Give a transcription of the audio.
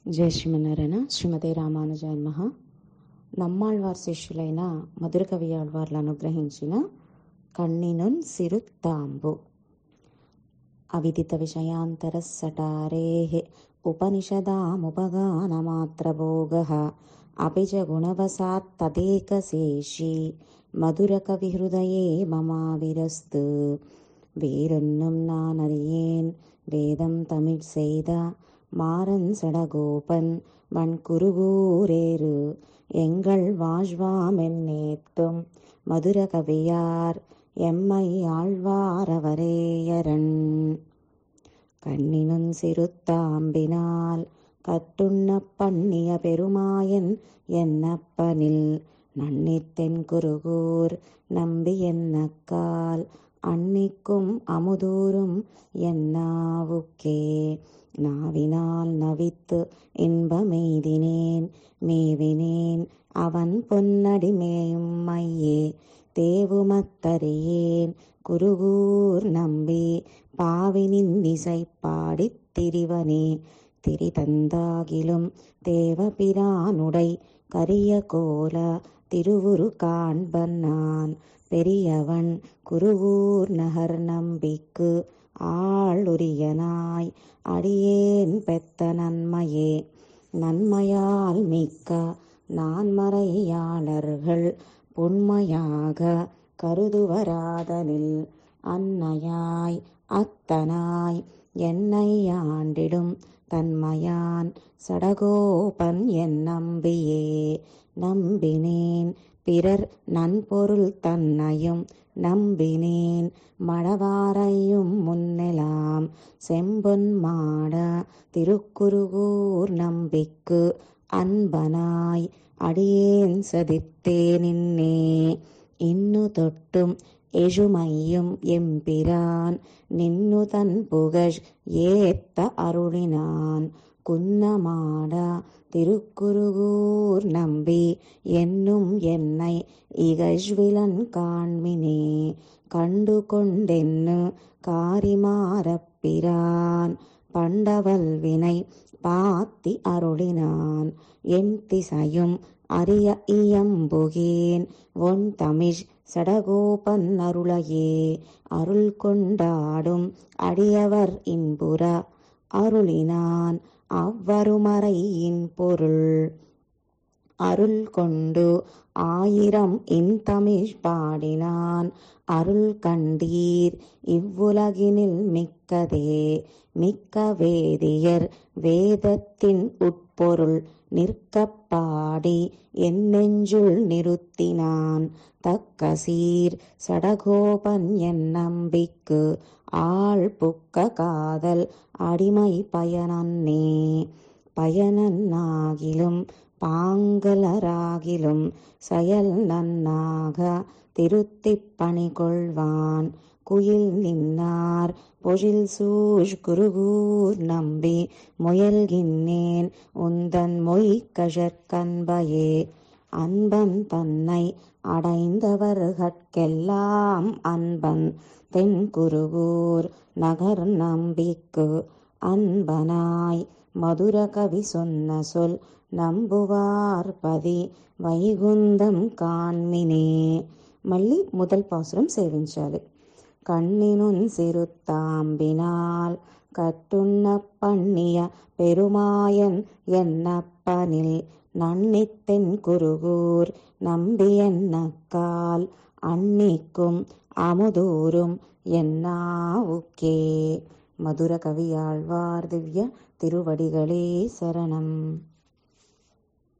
జయ శ్రీమన్నారాయణ శ్రీమతి రామానుజాయ మహా నమ్మాళ్వార్ శిష్యులైన మధురకవి ఆళ్వార్లు అనుగ్రహించిన కಣ್ಣಿనున్ సిరుత్తాంబు అవిదిత విషయాంతర సటారే ఉపనిషదాముపగానమాత్రభోగ అపి చ గుణవసాత్ తదేకశేషి மதுரகவிஹృதயே மமாவிரஸ்து வேறொன்னும் நான் அறியேன் வேதம் தமிழ் செய்த மாறன் சடகோபன் வன் குருகூரேறு எங்கள் வாழ்வாமென்னேத்தும் மதுரகவியார் எம்மை ஆழ்வாரவரேயரன் கண்ணினும் சிறுத்தாம்பினால் கட்டுண்ண பண்ணிய பெருமாயன் என்னப்பனில் நன்னித்தென் குருகூர் நம்பி என்னக்கால் அன்னிக்கும் அமுதூரும் என்னாவுக்கே நாவினால் நவித்து இன்பமெய்தினேன் மேவினேன் அவன் பொன்னடி மேயும் மையே தேவுமத்தறியேன் குருகூர் நம்பி பாவினின் இசை பாடித் திரிவனே திரிதந்தாகிலும் தேவபிரானுடை கரிய கோல திருவுரு காண்பன் நான் பெரியவன் குருவூர் நகர் நம்பிக்கு ஆளுரியனாய் அடியேன் பெத்த நன்மையே நன்மையால் மிக்க நான்மறையாளர்கள் புண்மையாக கருதுவராதனில் அன்னையாய் அத்தனாய் என்னை ஆண்டிடும் தன்மையான் சடகோபன் என் நம்பியே நம்பினேன் பிறர் நன்பொருள் தன்னையும் நம்பினேன் மடவாரையும் முன்னெலாம் செம்பொன் மாட திருக்குருகூர் நம்பிக்கு அன்பனாய் அடியேன் சதித்தே நின்னே இன்னு தொட்டும் எஜுமையும் எம்பிரான் நின்னு தன் புகழ் ஏத்த அருளினான் குன்னமாட திருக்குருகூர் நம்பி என்னும் என்னை இகழ்விலன் காண்மினே கண்டு கொண்டென்னு காரிமாறப்பிரான் பண்டவல் வினை பாத்தி அருளினான் என் திசையும் அரிய இயம்புகேன் ஒன் தமிழ் சடகோபன் அருளையே அருள் கொண்டாடும் அடியவர் இன்புற அருளினான் அவ்வருமறையின் பொருள் அருள் கொண்டு ஆயிரம் இன்தமிழ் பாடினான் அருள் கண்டீர் இவ்வுலகினில் மிக்கதே மிக்க வேதியர் வேதத்தின் உட்பொருள் நிற்கப் பாடி என் நெஞ்சுள் நிறுத்தினான் தக்க சீர் சடகோபன் என் நம்பிக்கு ஆள் புக்க காதல் அடிமை பயனன்னே பயனன்னாகிலும் பாங்கலராகிலும் செயல் நன்னாக திருத்திப் பணி கொள்வான் குயில் நின்னார் பொழில் சூழ் குருகூர் நம்பி முயல்கின்னேன் உந்தன் மொய் கழற்கன்பையே அன்பன் தன்னை அடைந்தவர்கட்கெல்லாம் அன்பன் தென் குருகூர் நகர் நம்பிக்கு அன்பனாய் மதுர கவி சொன்ன சொல் நம்புவார் பதி వైగుందం కాన్మినే మళ్ళీ முதல் பாசுரம் சேவிంచాలి கண்ணினுன் சிறுத்தாம்பினால் கட்டுண்ண பண்ணிய பெருமாயன் என்னப்பனில் நன்னித்தென் குருகூர் நம்பி என்னக்கால் அன்னிக்கும் அமுதூரும் என்னாவுக்கே மதுர கவியாழ்வார் திவ்ய திருவடிகளே சரணம்